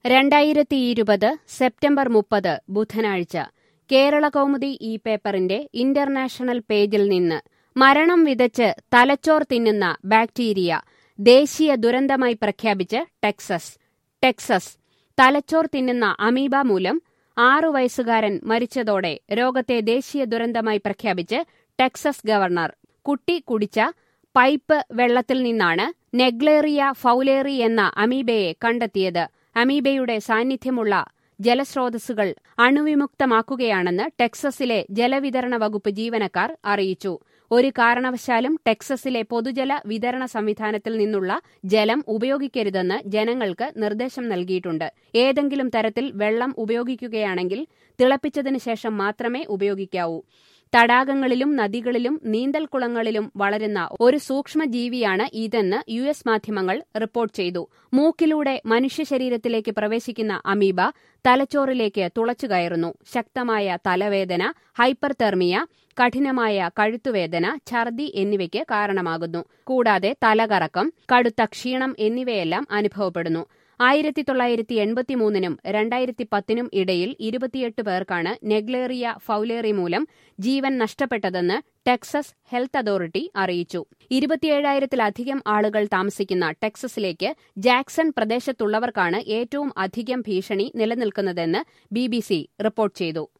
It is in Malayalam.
രണ്ടായിരത്തി ഇരുപത് സെപ്റ്റംബർ മുപ്പത് ബുധനാഴ്ച കേരള കൗമുദി ഈ പേപ്പറിന്റെ ഇന്റർനാഷണൽ പേജിൽ നിന്ന് മരണം വിതച്ച് തലച്ചോർ തിന്നുന്ന ബാക്ടീരിയ ദേശീയ ദുരന്തമായി പ്രഖ്യാപിച്ച് ടെക്സസ് ടെക്സസ് തലച്ചോർ തിന്നുന്ന അമീബ മൂലം ആറു വയസ്സുകാരൻ മരിച്ചതോടെ രോഗത്തെ ദേശീയ ദുരന്തമായി പ്രഖ്യാപിച്ച് ടെക്സസ് ഗവർണർ കുട്ടി കുടിച്ച പൈപ്പ് വെള്ളത്തിൽ നിന്നാണ് നെഗ്ലേറിയ ഫൗലേറി എന്ന അമീബയെ കണ്ടെത്തിയത് അമീബയുടെ സാന്നിധ്യമുള്ള ജലസ്രോതസ്സുകൾ അണുവിമുക്തമാക്കുകയാണെന്ന് ടെക്സസിലെ ജലവിതരണ വകുപ്പ് ജീവനക്കാർ അറിയിച്ചു ഒരു കാരണവശാലും ടെക്സസിലെ പൊതുജല വിതരണ സംവിധാനത്തിൽ നിന്നുള്ള ജലം ഉപയോഗിക്കരുതെന്ന് ജനങ്ങൾക്ക് നിർദ്ദേശം നൽകിയിട്ടുണ്ട് ഏതെങ്കിലും തരത്തിൽ വെള്ളം ഉപയോഗിക്കുകയാണെങ്കിൽ തിളപ്പിച്ചതിനു ശേഷം മാത്രമേ ഉപയോഗിക്കാവൂ തടാകങ്ങളിലും നദികളിലും നീന്തൽക്കുളങ്ങളിലും വളരുന്ന ഒരു സൂക്ഷ്മജീവിയാണ് ഇതെന്ന് യു എസ് മാധ്യമങ്ങൾ റിപ്പോർട്ട് ചെയ്തു മൂക്കിലൂടെ മനുഷ്യ ശരീരത്തിലേക്ക് പ്രവേശിക്കുന്ന അമീബ തലച്ചോറിലേക്ക് തുളച്ചുകയറുന്നു ശക്തമായ തലവേദന ഹൈപ്പർ തെർമിയ കഠിനമായ കഴുത്തുവേദന ഛർദി എന്നിവയ്ക്ക് കാരണമാകുന്നു കൂടാതെ തലകറക്കം കടുത്ത ക്ഷീണം എന്നിവയെല്ലാം അനുഭവപ്പെടുന്നു ആയിരത്തി തൊള്ളായിരത്തി എൺപത്തിമൂന്നിനും രണ്ടായിരത്തി പത്തിനും ഇടയിൽ ഇരുപത്തിയെട്ട് പേർക്കാണ് നെഗ്ലേറിയ ഫൗലേറി മൂലം ജീവൻ നഷ്ടപ്പെട്ടതെന്ന് ടെക്സസ് ഹെൽത്ത് അതോറിറ്റി അറിയിച്ചു ഇരുപത്തിയേഴായിരത്തിലധികം ആളുകൾ താമസിക്കുന്ന ടെക്സസിലേക്ക് ജാക്സൺ പ്രദേശത്തുള്ളവർക്കാണ് ഏറ്റവും അധികം ഭീഷണി നിലനിൽക്കുന്നതെന്ന് ബി റിപ്പോർട്ട് ചെയ്തു